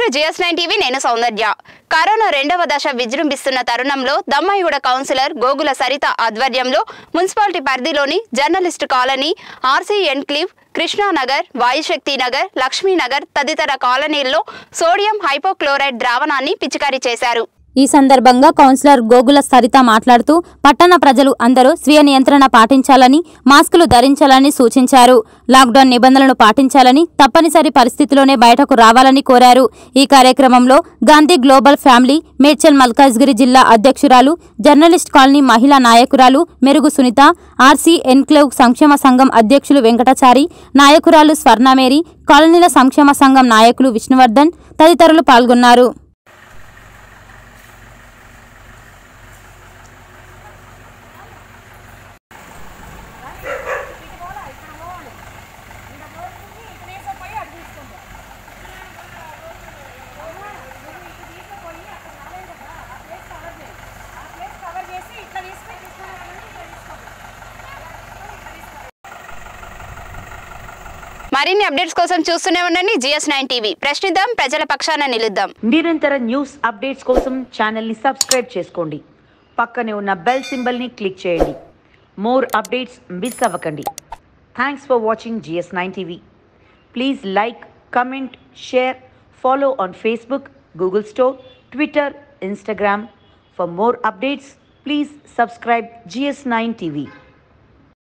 GS nine TV నేను సౌందర్య corona రెండవ దశ విజృంభిస్తున్న తరుణంలో దమ్మాయిగూడ కౌన్సిలర్ గోగుల సరిత ఆధ్వర్యంలో మున్సిపాలిటీ పరిధిలోని journalist colony RC enclave Krishnanagar Vayushakti Nagar Lakshminagar తదితర కాలనీల్లో సోడియం హైపోక్లోరైడ్ ద్రావణాన్ని పిచికారీ చేశారు ఈ సందర్భంగా కౌన్సిలర్ గోగుల సరిత మాట్లాడుతూ పట్టణ ప్రజలు అందరూ స్వీయ నియంత్రణ పాటించాలని మాస్కులు ధరించాలని సూచించారు లాక్డౌన్ నిబంధనలను పాటించాలని తప్పనిసరి పరిస్థితిలోనే బయటకు రావాలని కోరారు ఈ కార్యక్రమంలో గాంధీ గ్లోబల్ ఫ్యామిలీ మేడ్చల్ మల్కాజ్గిరి జిల్లా అధ్యక్షురాలు జర్నలిస్ట్ కాలనీ మహిళా నాయకురాలు మెరుగు సునీత ఆర్సీ ఎన్క్లేవ్ సంక్షేమ సంఘం అధ్యక్షులు వెంకటాచారి నాయకురాలు స్వర్ణమేరి కాలనీల సంక్షేమ సంఘం నాయకులు విష్ణువర్ధన్ తదితరులు పాల్గొన్నారు మరిన్ని అప్డేట్స్ కోసం చూస్తూనే ఉండండి జిఎస్ నైన్ టీవీ ప్రశ్నిద్దాం ప్రజల పక్షాన నిలుద్దాం నిరంతర న్యూస్ అప్డేట్స్ కోసం ఛానల్ని సబ్స్క్రైబ్ చేసుకోండి పక్కనే ఉన్న బెల్ సింబల్ని క్లిక్ చేయండి మోర్ అప్డేట్స్ మిస్ అవ్వకండి thanks for watching GS nine TV please like comment share follow on Facebook Google store Twitter Instagram for more updates please subscribe GS nine TV